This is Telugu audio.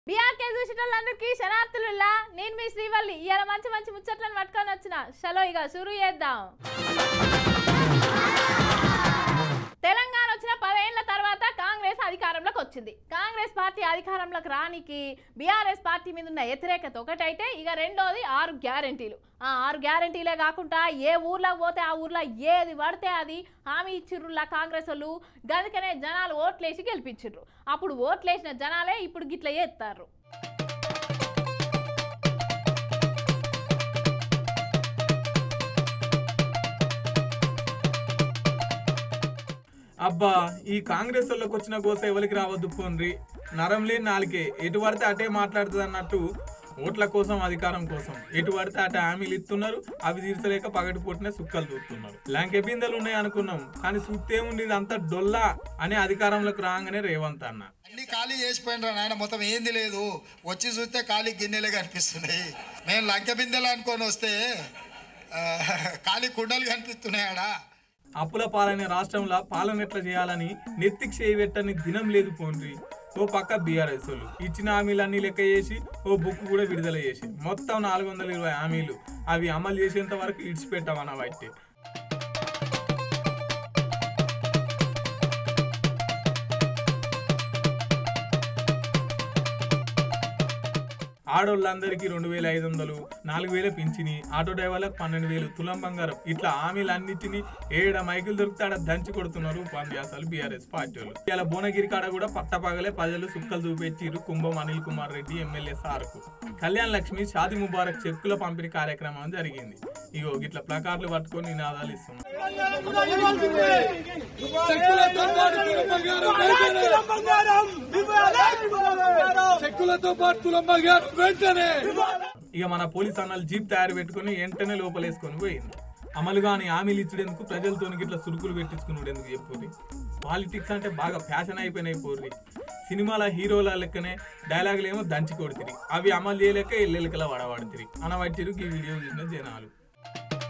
బీఆర్కే చూసేటోళ్ళందరికీ శనార్థులుల్లా నేను మీ శ్రీవల్లి ఇవాళ మంచి మంచి ముచ్చట్లను పట్టుకొని వచ్చిన చలో ఇక షురు చేద్దాం తెలంగాణ వచ్చిన పదేళ్ల తర్వాత కాంగ్రెస్ అధికారంలోకి వచ్చింది కాంగ్రెస్ పార్టీ అధికారంలోకి రానికి బీఆర్ఎస్ పార్టీ మీద ఉన్న వ్యతిరేకత ఒకటైతే ఇక రెండోది ఆరు గ్యారంటీలు ఆ ఆరు గ్యారంటీలే కాకుండా ఏ ఊర్లోకి పోతే ఆ ఊర్లో ఏది పడితే అది హామీ ఇచ్చిర్రులా కాంగ్రెస్ వాళ్ళు గదికనే జనాలు ఓట్లేసి గెలిపించిర్రు అప్పుడు ఓట్లేసిన జనాలే ఇప్పుడు గిట్ల చేస్తారు అబ్బా ఈ కాంగ్రెస్ వాళ్ళకి వచ్చిన గోస ఎవరికి రావద్దు పోన్రి నరం లేని నాలుకే ఎటు పడితే అటే మాట్లాడుతుంది అన్నట్టు ఓట్ల కోసం అధికారం కోసం ఎటు పడితే అటే హామీలు ఇస్తున్నారు అవి తీర్చలేక పగటి పుట్టిన సుక్కలు చూస్తున్నారు లంకె బిందెలు ఉన్నాయి అనుకున్నాం కానీ చూస్తేముంది ఇదంతా డొల్లా అనే అధికారంలోకి రాగానే రేవంత్ అన్న అన్ని ఖాళీ చేసిపోయినరా నాయన మొత్తం ఏంది లేదు వచ్చి చూస్తే ఖాళీ గిన్నెలే కనిపిస్తున్నాయి మేము లంకె బిందెలు అనుకొని వస్తే ఆ, ఖాళీ కుండలు కనిపిస్తున్నాయాడా అప్పుల పాలైన రాష్ట్రంలో పాలన ఎట్లా చేయాలని నెత్తికి చేయబెట్టని దినం లేదు పోన్రి ఓ పక్క బీఆర్ఎస్ వాళ్ళు ఇచ్చిన హామీలన్నీ లెక్క చేసి ఓ బుక్ కూడా విడుదల చేసి మొత్తం నాలుగు వందల ఇరవై హామీలు అవి అమలు చేసేంత వరకు ఇడిచిపెట్టామన్న బట్టి ఆడోళ్ళందరికీ రెండు వేల ఐదు వందలు నాలుగు వేల పింఛని ఆటో డ్రైవర్లకు పన్నెండు వేలు తులం బంగారం ఇట్లా హామీలన్నిటినీ ఏడ మైకులు దొరికితే ఆడ దంచి కొడుతున్నారు ఉపన్యాసాలు బీఆర్ఎస్ పార్టీ వాళ్ళు ఇలా భువనగిరి కాడ కూడా పట్టపగలే ప్రజలు సుక్కలు చూపెట్టిరు కుంభం అనిల్ కుమార్ రెడ్డి ఎమ్మెల్యే సార్కు కళ్యాణ్ లక్ష్మి షాది ముబారక్ చెక్కుల పంపిణీ కార్యక్రమం జరిగింది ఇగో ఇట్లా ప్లకార్లు పట్టుకొని నినాదాలు ఇస్తున్నారు చెక్కులతో పాటు తులం బంగారం వెంటనే ఇక మన పోలీస్ అన్నలు జీప్ తయారు పెట్టుకుని వెంటనే లోపలేసుకొని పోయింది అమలు కాని హామీలు ఇచ్చేందుకు ప్రజలతో ఇట్లా సురుకులు పెట్టించుకున్నాడు ఎందుకు చెప్పుర్రి పాలిటిక్స్ అంటే బాగా ఫ్యాషన్ అయిపోయినాయి పోర్రి సినిమాల హీరోల లెక్కనే డైలాగులు ఏమో దంచి కొడుతుంది అవి అమలు చేయలేక ఇల్లెలకలా వడబడుతుంది అనబట్టిరు ఈ వీడియో చూసిన జనాలు